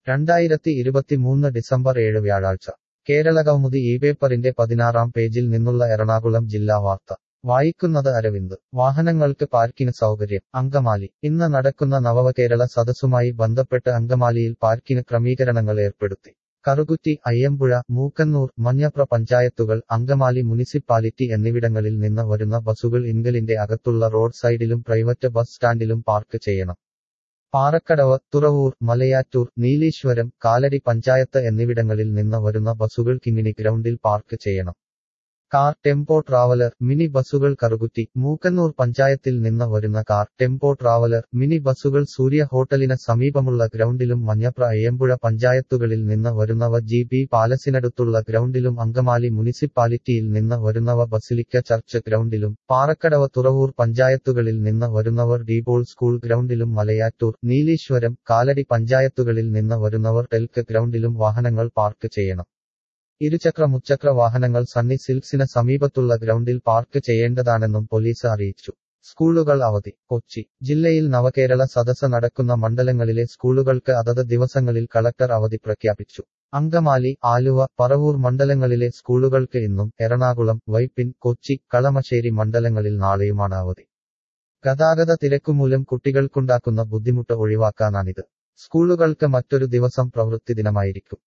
രണ്ടായിരത്തി ഇരുപത്തിമൂന്ന് ഡിസംബർ ഏഴ് വ്യാഴാഴ്ച കേരളകൗമുദി ഈ പേപ്പറിന്റെ പതിനാറാം പേജിൽ നിന്നുള്ള എറണാകുളം ജില്ലാ വാർത്ത വായിക്കുന്നത് അരവിന്ദ് വാഹനങ്ങൾക്ക് പാർക്കിന് സൗകര്യം അങ്കമാലി ഇന്ന് നടക്കുന്ന നവകേരള സദസ്സുമായി ബന്ധപ്പെട്ട് അങ്കമാലിയിൽ പാർക്കിന് ക്രമീകരണങ്ങൾ ഏർപ്പെടുത്തി കറുകുറ്റി അയ്യമ്പുഴ മൂക്കന്നൂർ മഞ്ഞപ്ര പഞ്ചായത്തുകൾ അങ്കമാലി മുനിസിപ്പാലിറ്റി എന്നിവിടങ്ങളിൽ നിന്ന് വരുന്ന ബസുകൾ ഇൻഗലിന്റെ അകത്തുള്ള റോഡ് സൈഡിലും പ്രൈവറ്റ് ബസ് സ്റ്റാൻഡിലും പാർക്ക് ചെയ്യണം പാറക്കടവ് തുറവൂർ മലയാറ്റൂർ നീലീശ്വരം കാലടി പഞ്ചായത്ത് എന്നിവിടങ്ങളിൽ നിന്ന് വരുന്ന ബസുകൾ കിങ്ങിണി ഗ്രൗണ്ടിൽ പാർക്ക് ചെയ്യണം കാർ ടെമ്പോ ട്രാവലർ മിനി ബസുകൾ കറുകുറ്റി മൂക്കന്നൂർ പഞ്ചായത്തിൽ നിന്ന് വരുന്ന കാർ ടെമ്പോ ട്രാവലർ മിനി ബസുകൾ സൂര്യ ഹോട്ടലിന് സമീപമുള്ള ഗ്രൗണ്ടിലും മഞ്ഞപ്ര അയ്യമ്പുഴ പഞ്ചായത്തുകളിൽ നിന്ന് വരുന്നവ ജി ബി പാലസിനടുത്തുള്ള ഗ്രൗണ്ടിലും അങ്കമാലി മുനിസിപ്പാലിറ്റിയിൽ നിന്ന് വരുന്നവ ബസിലിക്ക ചർച്ച് ഗ്രൗണ്ടിലും പാറക്കടവ് തുറവൂർ പഞ്ചായത്തുകളിൽ നിന്ന് വരുന്നവർ ഡീബോൾ സ്കൂൾ ഗ്രൗണ്ടിലും മലയാറ്റൂർ നീലീശ്വരം കാലടി പഞ്ചായത്തുകളിൽ നിന്ന് വരുന്നവർ ടെൽക്ക് ഗ്രൗണ്ടിലും വാഹനങ്ങൾ പാർക്ക് ചെയ്യണം ഇരുചക്ര മുച്ചക്ര വാഹനങ്ങൾ സണ്ണി സിൽക്സിന് സമീപത്തുള്ള ഗ്രൗണ്ടിൽ പാർക്ക് ചെയ്യേണ്ടതാണെന്നും പോലീസ് അറിയിച്ചു സ്കൂളുകൾ അവധി കൊച്ചി ജില്ലയിൽ നവകേരള സദസ്സ് നടക്കുന്ന മണ്ഡലങ്ങളിലെ സ്കൂളുകൾക്ക് അതത് ദിവസങ്ങളിൽ കളക്ടർ അവധി പ്രഖ്യാപിച്ചു അങ്കമാലി ആലുവ പറവൂർ മണ്ഡലങ്ങളിലെ സ്കൂളുകൾക്ക് ഇന്നും എറണാകുളം വൈപ്പിൻ കൊച്ചി കളമശ്ശേരി മണ്ഡലങ്ങളിൽ നാളെയുമാണ് അവധി ഗതാഗത തിരക്കുമൂലം കുട്ടികൾക്കുണ്ടാക്കുന്ന ബുദ്ധിമുട്ട് ഒഴിവാക്കാനാണിത് സ്കൂളുകൾക്ക് മറ്റൊരു ദിവസം പ്രവൃത്തി ദിനമായിരിക്കും